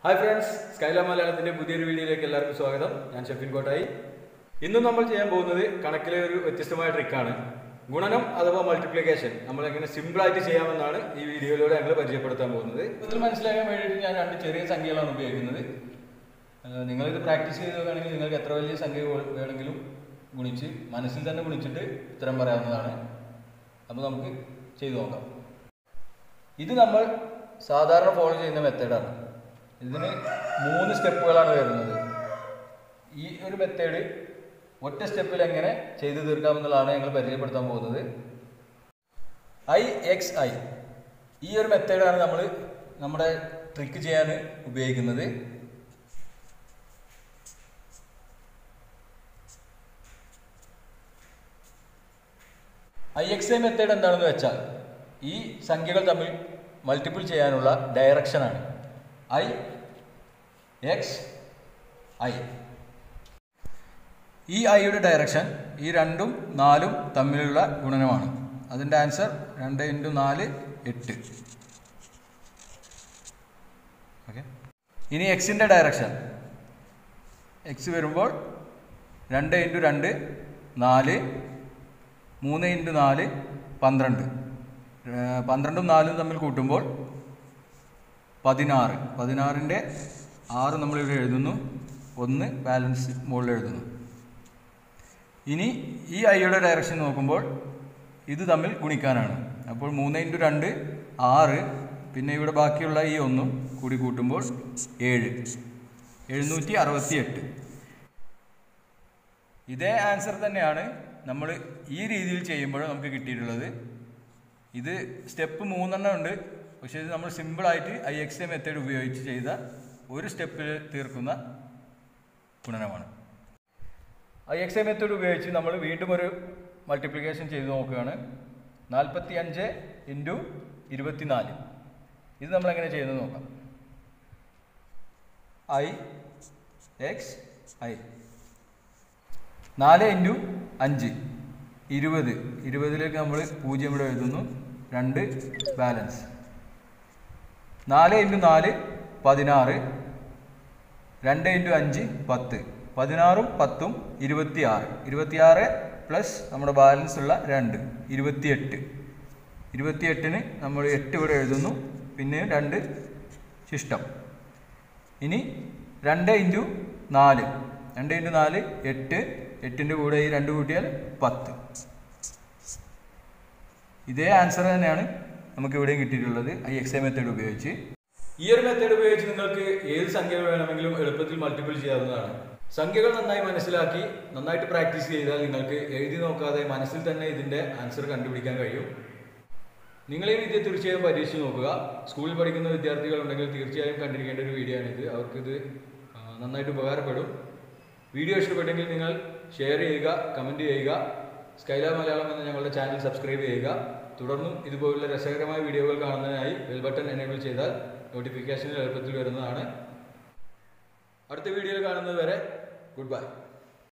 hi friends സ്കൈല മലയാളത്തിന്റെ പുതിയൊരു വീഡിയോയിലേക്ക് എല്ലാവർക്കും സ്വാഗതം ഞാൻ ഷെഫിൻ കോട്ടായി ഇന്നും നമ്മൾ ചെയ്യാൻ പോകുന്നത് കണക്കിലെ ഒരു വ്യത്യസ്തമായ ട്രിക്കാണ് ഗുണനം അഥവാ മൾട്ടിപ്ലിക്കേഷൻ നമ്മൾ എങ്ങനെ സിമ്പിൾ ആയിട്ട് ചെയ്യാമെന്നാണ് ഈ വീഡിയോയിലൂടെ ഞങ്ങൾ പരിചയപ്പെടുത്താൻ പോകുന്നത് ഇതിൽ മനസ്സിലാക്കാൻ വേണ്ടിയിട്ട് ഞാൻ രണ്ട് ചെറിയ സംഖ്യകളാണ് ഉപയോഗിക്കുന്നത് ഏഹ് നിങ്ങളിത് പ്രാക്ടീസ് ചെയ്ത് നോക്കുകയാണെങ്കിൽ നിങ്ങൾക്ക് എത്ര വലിയ സംഖ്യ വേ- വേണമെങ്കിലും ഗുണിച്ച് മനസ്സിൽ തന്നെ ഗുണിച്ചിട്ട് ഉത്തരം പറയാവുന്നതാണ് അപ്പോൾ നമുക്ക് ചെയ്തു നോക്കാം ഇത് നമ്മൾ സാധാരണ ഫോളോ ചെയ്യുന്ന മെത്തേഡാണ് ഇതിന് മൂന്ന് സ്റ്റെപ്പുകളാണ് വരുന്നത് ഈ ഒരു മെത്തേഡ് ഒറ്റ സ്റ്റെപ്പിൽ എങ്ങനെ ചെയ്തു തീർക്കാമെന്നുള്ളതാണ് ഞങ്ങൾ പരിചയപ്പെടുത്താൻ പോകുന്നത് ഐ എക്സ് ഐ ഈ ഒരു മെത്തേഡാണ് നമ്മൾ നമ്മുടെ ട്രിക്ക് ചെയ്യാൻ ഉപയോഗിക്കുന്നത് ഐ എക്സ് ഐ മെത്തേഡ് എന്താണെന്ന് വെച്ചാൽ ഈ സംഖ്യകൾ തമ്മിൽ മൾട്ടിപ്പിൾ ചെയ്യാനുള്ള ഡയറക്ഷനാണ് ഐ എക്സ് ഐ ഈ ഐയുടെ ഡയറക്ഷൻ ഈ രണ്ടും നാലും തമ്മിലുള്ള ഗുണനമാണ് അതിൻ്റെ ആൻസർ രണ്ട് ഇൻറ്റു നാല് എട്ട് ഓക്കെ ഇനി എക്സിൻ്റെ ഡയറക്ഷൻ എക്സ് വരുമ്പോൾ രണ്ട് ഇൻറ്റു രണ്ട് നാല് മൂന്ന് ഇൻറ്റു നാല് പന്ത്രണ്ട് ഏർ പന്ത്രണ്ടും നാലും തമ്മിൽ കൂട്ടുമ്പോൾ പതിനാറ് പതിനാറിൻ്റെ ആറ് നമ്മളിവിടെ എഴുതുന്നു ഒന്ന് ബാലൻസ് മുകളിൽ എഴുതുന്നു ഇനി ഈ ഐയുടെ ഡയറക്ഷൻ നോക്കുമ്പോൾ ഇത് തമ്മിൽ ഗുണിക്കാനാണ് അപ്പോൾ മൂന്ന് ഇൻറ്റു രണ്ട് ആറ് പിന്നെ ഇവിടെ ബാക്കിയുള്ള ഈ ഒന്നും കൂടി കൂട്ടുമ്പോൾ ഏഴ് എഴുന്നൂറ്റി അറുപത്തി എട്ട് ഇതേ ആൻസർ തന്നെയാണ് നമ്മൾ ഈ രീതിയിൽ ചെയ്യുമ്പോൾ നമുക്ക് കിട്ടിയിട്ടുള്ളത് ഇത് സ്റ്റെപ്പ് മൂന്നെണ്ണം ഉണ്ട് പക്ഷേ ഇത് നമ്മൾ സിമ്പിളായിട്ട് ഐ എക്സ് എ മെത്തേഡ് ഉപയോഗിച്ച് ചെയ്ത ഒരു സ്റ്റെപ്പിൽ തീർക്കുന്ന ഗുണനമാണ് ഐ എക്സ് എ മെത്തേഡ് ഉപയോഗിച്ച് നമ്മൾ വീണ്ടും ഒരു മൾട്ടിപ്ലിക്കേഷൻ ചെയ്ത് നോക്കുകയാണ് നാൽപ്പത്തി അഞ്ച് ഇൻറ്റു ഇരുപത്തിനാല് ഇത് നമ്മൾ എങ്ങനെ ചെയ്യുന്നത് നോക്കാം ഐ എക്സ് ഐ നാല് ഇൻറ്റു അഞ്ച് ഇരുപത് ഇരുപതിലേക്ക് നമ്മൾ പൂജ്യം ഇവിടെ എഴുതുന്നു രണ്ട് ബാലൻസ് നാല് ഇൻറ്റു നാല് പതിനാറ് രണ്ട് ഇൻറ്റു അഞ്ച് പത്ത് പതിനാറും പത്തും ഇരുപത്തിയാറ് ഇരുപത്തിയാറ് പ്ലസ് നമ്മുടെ ബാലൻസ് ഉള്ള രണ്ട് ഇരുപത്തിയെട്ട് ഇരുപത്തിയെട്ടിന് നമ്മൾ എട്ട് ഇവിടെ എഴുതുന്നു പിന്നെ രണ്ട് ശിഷ്ടം ഇനി രണ്ട് ഇൻറ്റു നാല് രണ്ട് ഇൻറ്റു നാല് എട്ട് എട്ടിൻ്റെ കൂടെ ഈ രണ്ട് കൂട്ടിയാൽ പത്ത് ഇതേ ആൻസർ തന്നെയാണ് നമുക്ക് ഇവിടെയും കിട്ടിയിട്ടുള്ളത് ഐ എക്സ് എ മെത്തേഡ് ഉപയോഗിച്ച് ഈ ഒരു മെത്തേഡ് ഉപയോഗിച്ച് നിങ്ങൾക്ക് ഏത് സംഖ്യകൾ വേണമെങ്കിലും എളുപ്പത്തിൽ മൾട്ടിപ്പിൾ ചെയ്യാവുന്നതാണ് സംഖ്യകൾ നന്നായി മനസ്സിലാക്കി നന്നായിട്ട് പ്രാക്ടീസ് ചെയ്താൽ നിങ്ങൾക്ക് എഴുതി നോക്കാതെ മനസ്സിൽ തന്നെ ഇതിന്റെ ആൻസർ കണ്ടുപിടിക്കാൻ കഴിയും നിങ്ങൾ ഈ വിദ്യ തീർച്ചയായും പരീക്ഷിച്ച് നോക്കുക സ്കൂളിൽ പഠിക്കുന്ന വിദ്യാർത്ഥികൾ ഉണ്ടെങ്കിൽ തീർച്ചയായും കണ്ടിരിക്കേണ്ട ഒരു വീഡിയോ ആണിത് അവർക്കിത് ആ, നന്നായിട്ട് ഉപകാരപ്പെടും വീഡിയോ ഇഷ്ടപ്പെട്ടെങ്കിൽ നിങ്ങൾ ഷെയർ ചെയ്യുക കമൻറ്റ് ചെയ്യുക സ്കൈല മലയാളം എന്ന ഞങ്ങളുടെ ചാനൽ സബ്സ്ക്രൈബ് ചെയ്യുക തുടർന്നും ഇതുപോലുള്ള രസകരമായ വീഡിയോകൾ കാണുന്നതിനായി ബെൽ ബട്ടൺ എനേബിൾ ചെയ്താൽ നോട്ടിഫിക്കേഷനിൽ എളുപ്പത്തിൽ വരുന്നതാണ് അടുത്ത വീഡിയോയിൽ കാണുന്നത് വരെ ഗുഡ് ബൈ